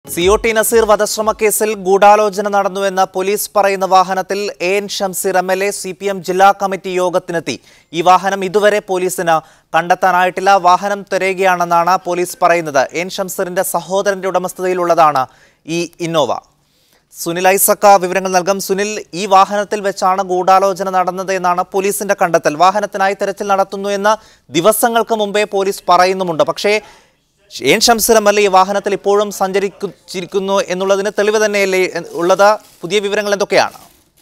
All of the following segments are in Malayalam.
സി ഒ ടി നസീർ വധശ്രമ കേസിൽ ഗൂഢാലോചന നടന്നുവെന്ന് പോലീസ് പറയുന്ന വാഹനത്തിൽ A N Shamseer M L A C P M ജില്ലാ കമ്മിറ്റി യോഗത്തിനെത്തി ഈ വാഹനം ഇതുവരെ പോലീസിന് കണ്ടെത്താനായിട്ടില്ല വാഹനം തിരയുകയാണെന്നാണ് പോലീസ് പറയുന്നത് എൻ ഷംസീറിന്റെ സഹോദരന്റെ ഉടമസ്ഥതയിലുള്ളതാണ് ഈ ഇന്നോവ സുനിൽ ഐസക്ക വിവരങ്ങൾ നൽകും സുനിൽ ഈ വാഹനത്തിൽ വെച്ചാണ് ഗൂഢാലോചന നടന്നത് എന്നാണ് പോലീസിന്റെ കണ്ടെത്തൽ വാഹനത്തിനായി തെരച്ചിൽ നടത്തുന്നു എന്ന് ദിവസങ്ങൾക്ക് മുമ്പേ പോലീസ് പറയുന്നുമുണ്ട് പക്ഷേ N Shamseer M L A ഈ വാഹനത്തിൽ ഇപ്പോഴും സഞ്ചരിച്ചിരിക്കുന്നു എന്നുള്ളതിന് തെളിവ് തന്നെയല്ലേ ഉള്ളത് പുതിയ വിവരങ്ങൾ എന്തൊക്കെയാണ്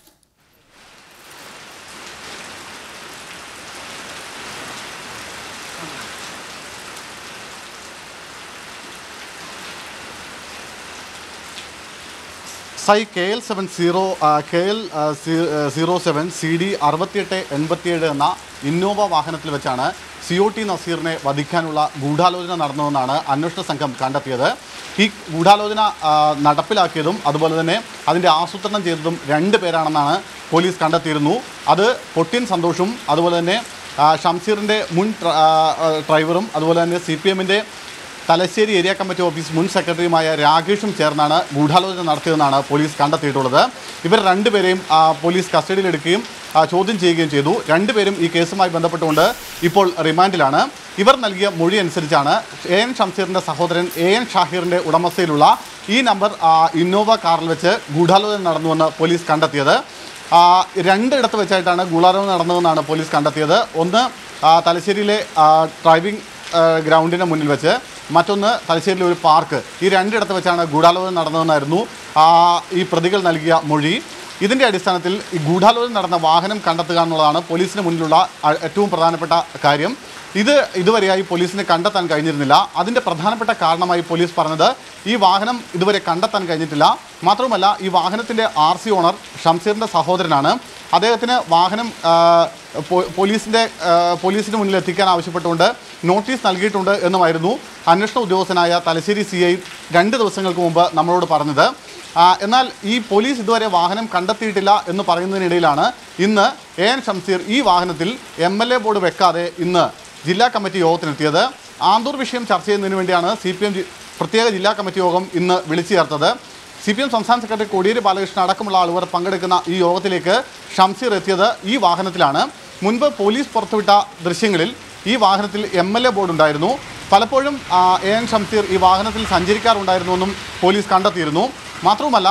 സൈ K L seven zero K L zero seven C D അറുപത്തിയെട്ട് എൺപത്തിയേഴ് എന്ന ഇന്നോവ വാഹനത്തിൽ വെച്ചാണ് സി ഒ ടി നസീറിനെ വധിക്കാനുള്ള ഗൂഢാലോചന നടന്നതെന്നാണ് അന്വേഷണ സംഘം കണ്ടെത്തിയത് ഈ ഗൂഢാലോചന ആ, നടപ്പിലാക്കിയതും അതുപോലെ തന്നെ അതിൻ്റെ ആസൂത്രണം ചെയ്തതും രണ്ട് പേരാണെന്നാണ് പോലീസ് കണ്ടെത്തിയിരുന്നു അത് പൊട്ടിൻ സന്തോഷും അതുപോലെ തന്നെ ആ, ഷംസീറിൻ്റെ മുൻ ട്ര- ആ, ആ, ഡ്രൈവറും അതുപോലെ തന്നെ സി പി എമ്മിൻ്റെ തലശ്ശേരി ഏരിയ കമ്മിറ്റി ഓഫീസ് മുൻ സെക്രട്ടറിയുമായ രാകേഷും ചേർന്നാണ് ഗൂഢാലോചന നടത്തിയതെന്നാണ് പോലീസ് കണ്ടെത്തിയിട്ടുള്ളത് ഇവർ രണ്ടുപേരെയും ആ, പോലീസ് കസ്റ്റഡിയിലെടുക്കുകയും ആ, ചോദ്യം ചെയ്യുകയും ചെയ്തു രണ്ടുപേരും ഈ കേസുമായി ബന്ധപ്പെട്ടുകൊണ്ട് ഇപ്പോൾ റിമാൻഡിലാണ് ഇവർ നൽകിയ മൊഴി അനുസരിച്ചാണ് എ എൻ ഷംസീറിൻ്റെ സഹോദരൻ എ എൻ ഷാഹിറിൻ്റെ ഉടമസ്ഥയിലുള്ള ഈ നമ്പർ ആ, ഇന്നോവ കാറിൽ വെച്ച് ഗൂഢാലോചന നടന്നുവെന്ന് പോലീസ് കണ്ടെത്തിയത് ആ, രണ്ടിടത്ത് വെച്ചായിട്ടാണ് ഗൂഢാലോചന നടന്നതെന്നാണ് പോലീസ് കണ്ടെത്തിയത് ഒന്ന് ആ, തലശ്ശേരിയിലെ ആ, ഡ്രൈവിംഗ് ആ, ഗ്രൗണ്ടിന് മുന്നിൽ വെച്ച് മറ്റൊന്ന് തലശ്ശേരിയിലെ ഒരു പാർക്ക് ഈ രണ്ടിടത്ത് വെച്ചാണ് ഗൂഢാലോചന നടന്നതെന്നായിരുന്നു ആ, ഈ പ്രതികൾ നൽകിയ മൊഴി ഇതിൻ്റെ അടിസ്ഥാനത്തിൽ ഈ ഗൂഢാലോചന നടന്ന വാഹനം കണ്ടെത്തുക എന്നുള്ളതാണ് പോലീസിന് മുന്നിലുള്ള ആ- ഏറ്റവും പ്രധാനപ്പെട്ട കാര്യം ഇത് ഇതുവരെയായി പോലീസിന് കണ്ടെത്താൻ കഴിഞ്ഞിരുന്നില്ല അതിൻ്റെ പ്രധാനപ്പെട്ട കാരണമായി പോലീസ് പറഞ്ഞത് ഈ വാഹനം ഇതുവരെ കണ്ടെത്താൻ കഴിഞ്ഞിട്ടില്ല മാത്രവുമല്ല ഈ വാഹനത്തിൻ്റെ ആർ സി ഓണർ ഷംസീറിൻ്റെ സഹോദരനാണ് അദ്ദേഹത്തിന് വാഹനം ആ, പോ- പോലീസിൻ്റെ ആ, പോലീസിന് മുന്നിൽ എത്തിക്കാൻ ആവശ്യപ്പെട്ടുകൊണ്ട് നോട്ടീസ് നൽകിയിട്ടുണ്ട് എന്നുമായിരുന്നു അന്വേഷണ ഉദ്യോഗസ്ഥനായ തലശ്ശേരി സി ഐ രണ്ട് ദിവസങ്ങൾക്ക് മുമ്പ് നമ്മളോട് പറഞ്ഞത് ആ, എന്നാൽ ഈ പോലീസ് ഇതുവരെ വാഹനം കണ്ടെത്തിയിട്ടില്ല എന്ന് പറയുന്നതിനിടയിലാണ് ഇന്ന് എ എൻ ഷംസീർ ഈ വാഹനത്തിൽ എം എൽ എ ബോർഡ് വെക്കാതെ ഇന്ന് ജില്ലാ കമ്മിറ്റി യോഗത്തിനെത്തിയത് ആന്തൂർ വിഷയം ചർച്ച ചെയ്യുന്നതിന് വേണ്ടിയാണ് സി പി എം പ്രത്യേക ജില്ലാ കമ്മിറ്റി യോഗം ഇന്ന് വിളിച്ചു ചേർത്തത് സി പി എം സംസ്ഥാന സെക്രട്ടറി കോടിയേരി ബാലകൃഷ്ണൻ അടക്കമുള്ള ആളുകൾ പങ്കെടുക്കുന്ന ഈ യോഗത്തിലേക്ക് ഷംസീർ എത്തിയത് ഈ വാഹനത്തിലാണ് മുൻപ് പോലീസ് പുറത്തുവിട്ട ദൃശ്യങ്ങളിൽ ഈ വാഹനത്തിൽ എം എൽ എ ബോർഡ് ഉണ്ടായിരുന്നു പലപ്പോഴും ആ, എ എൻ ഷംസീർ ഈ വാഹനത്തിൽ സഞ്ചരിക്കാറുണ്ടായിരുന്നുവെന്നും പോലീസ് കണ്ടെത്തിയിരുന്നു മാത്രവുമല്ല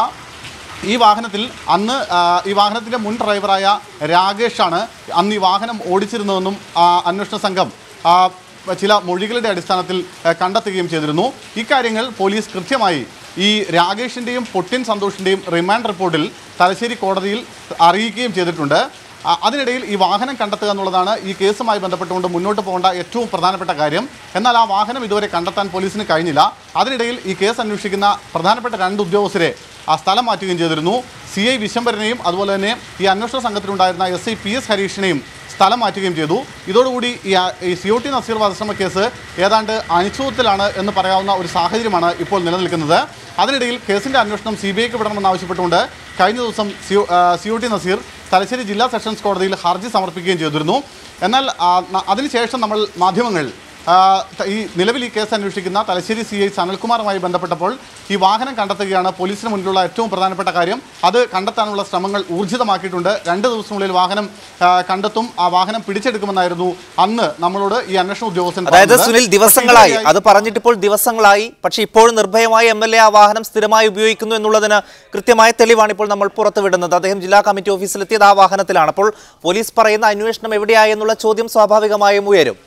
ഈ വാഹനത്തിൽ അന്ന് ആ, ഈ വാഹനത്തിൻ്റെ മുൻ ഡ്രൈവറായ രാകേഷാണ് അന്ന് ഈ വാഹനം ഓടിച്ചിരുന്നതെന്നും ആ, അന്വേഷണ സംഘം ആ, ചില മൊഴികളുടെ അടിസ്ഥാനത്തിൽ ആ, കണ്ടെത്തുകയും ചെയ്തിരുന്നു ഇക്കാര്യങ്ങൾ പോലീസ് കൃത്യമായി ഈ രാകേഷിൻ്റെയും പൊട്ടിൻ സന്തോഷിൻ്റെയും റിമാൻഡ് റിപ്പോർട്ടിൽ തലശ്ശേരി കോടതിയിൽ അറിയിക്കുകയും ചെയ്തിട്ടുണ്ട് ആ, അതിനിടയിൽ ഈ വാഹനം കണ്ടെത്തുക എന്നുള്ളതാണ് ഈ കേസുമായി ബന്ധപ്പെട്ടുകൊണ്ട് മുന്നോട്ട് പോകേണ്ട ഏറ്റവും പ്രധാനപ്പെട്ട കാര്യം എന്നാൽ ആ വാഹനം ഇതുവരെ കണ്ടെത്താൻ പോലീസിന് കഴിഞ്ഞില്ല അതിനിടയിൽ ഈ കേസ് അന്വേഷിക്കുന്ന പ്രധാനപ്പെട്ട രണ്ട് ഉദ്യോഗസ്ഥരെ ആ സ്ഥലം മാറ്റുകയും ചെയ്തിരുന്നു സി ഐ വിശംബരനെയും അതുപോലെ തന്നെ ഈ അന്വേഷണ സംഘത്തിലുണ്ടായിരുന്ന എസ് ഐ പി എസ് ഹരീഷിനെയും സ്ഥലം മാറ്റുകയും ചെയ്തു ഇതോടുകൂടി ഈ ആ- ഈ സി ഒ ടി നസീർ വധശ്രമ കേസ് ഏതാണ്ട് അനിശ്ചിതത്വത്തിലാണ് എന്ന് പറയാവുന്ന ഒരു സാഹചര്യമാണ് ഇപ്പോൾ നിലനിൽക്കുന്നത് അതിനിടയിൽ കേസിൻ്റെ അന്വേഷണം സി ബി ഐക്ക് വിടണമെന്ന് ആവശ്യപ്പെട്ടുകൊണ്ട് കഴിഞ്ഞ ദിവസം C O T Nazeer Thalassery ജില്ലാ സെഷൻസ് കോടതിയിൽ ഹർജി സമർപ്പിക്കുകയും ചെയ്തിരുന്നു എന്നാൽ ആ, ന- അതിനുശേഷം നമ്മൾ മാധ്യമങ്ങൾ ആ, ത- ഈ നിലവിൽ ഈ കേസ് അന്വേഷിക്കുന്ന തലശ്ശേരി സി ഐ സനൽകുമാറുമായി ബന്ധപ്പെട്ടപ്പോൾ ഈ വാഹനം കണ്ടെത്തുകയാണ് പോലീസിന് മുന്നിലുള്ള ഏറ്റവും പ്രധാനപ്പെട്ട കാര്യം അത് കണ്ടെത്താനുള്ള ശ്രമങ്ങൾ ഊർജിതമാക്കിയിട്ടുണ്ട് രണ്ട് ദിവസത്തിനുള്ളിൽ വാഹനം ആ, കണ്ടെത്തും ആ വാഹനം പിടിച്ചെടുക്കുമെന്നായിരുന്നു അന്ന് നമ്മളോട് ഈ അന്വേഷണ ഉദ്യോഗസ്ഥൻ അതായത് പറഞ്ഞത്. സുനിൽ പക്ഷേ ദിവസങ്ങളായി ഇതുവരെയായി- അത് പറഞ്ഞിട്ട് ഇപ്പോൾ ദിവസങ്ങളായി പക്ഷേ ഇപ്പോഴും നിർഭയമായി എം എൽ എ ആ വാഹനം സ്ഥിരമായി ഉപയോഗിക്കുന്നു എന്നുള്ളതിന് കൃത്യമായ തെളിവാണ് ഇപ്പോൾ നമ്മൾ പുറത്തുവിടുന്നത് അദ്ദേഹം ജില്ലാ കമ്മിറ്റി ഓഫീസിലെത്തിയത് ആ വാഹനത്തിലാണ് അപ്പോൾ പോലീസ് പറയുന്ന അന്വേഷണം എവിടെയായി എന്നുള്ള ചോദ്യം സ്വാഭാവികമായും ഉയരും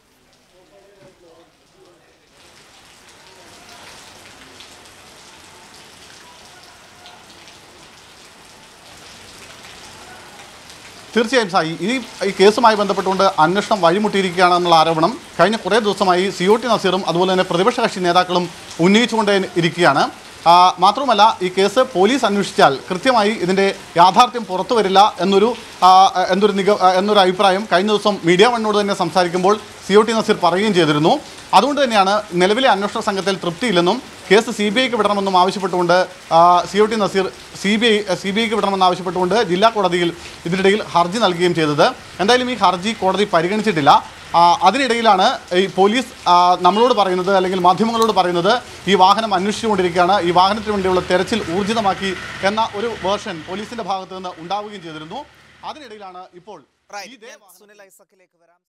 തീർച്ചയായും സായി ഈ ഈ കേസുമായി ബന്ധപ്പെട്ടുകൊണ്ട് അന്വേഷണം വഴിമുട്ടിയിരിക്കുകയാണ് എന്നുള്ള ആരോപണം കഴിഞ്ഞ കുറേ ദിവസമായി സി ഒ ടി നസീറും അതുപോലെ തന്നെ പ്രതിപക്ഷ കക്ഷി നേതാക്കളും ഉന്നയിച്ചുകൊണ്ട് ഇരിക്കുകയാണ് ആ, മാത്രമല്ല ഈ കേസ് പോലീസ് അന്വേഷിച്ചാൽ കൃത്യമായി ഇതിൻ്റെ യാഥാർത്ഥ്യം പുറത്തു വരില്ല എന്നൊരു ആ, എന്നൊരു നിഗ ആ, എന്നൊരു അഭിപ്രായം കഴിഞ്ഞ ദിവസം മീഡിയ വണ്ണോട് തന്നെ സംസാരിക്കുമ്പോൾ സി ഒ ടി നസീർ പറയുകയും ചെയ്തിരുന്നു അതുകൊണ്ട് തന്നെയാണ് നിലവിലെ അന്വേഷണ സംഘത്തിൽ തൃപ്തിയില്ലെന്നും കേസ് സി ബി ഐക്ക് വിടണമെന്നും ആവശ്യപ്പെട്ടുകൊണ്ട് C O T Nazeer C B I C B ഐക്ക് വിടണമെന്ന് ആവശ്യപ്പെട്ടുകൊണ്ട് ജില്ലാ കോടതിയിൽ ഇതിനിടയിൽ ഹർജി നൽകുകയും ചെയ്തത് എന്തായാലും ഈ ഹർജി കോടതി പരിഗണിച്ചിട്ടില്ല ആ, അതിനിടയിലാണ് ഈ പോലീസ് ആ, നമ്മളോട് പറയുന്നത് അല്ലെങ്കിൽ മാധ്യമങ്ങളോട് പറയുന്നത് ഈ വാഹനം അന്വേഷിച്ചുകൊണ്ടിരിക്കുകയാണ് ഈ വാഹനത്തിന് വേണ്ടിയുള്ള തെരച്ചിൽ ഊർജിതമാക്കി എന്ന ഒരു വേർഷൻ പോലീസിന്റെ ഭാഗത്ത് നിന്ന് ഉണ്ടാവുകയും ചെയ്തിരുന്നു അതിനിടയിലാണ് ഇപ്പോൾ ഈ ഇതേ വാഹനം- സുനിൽ ഐസക്കിലേക്ക് വരാം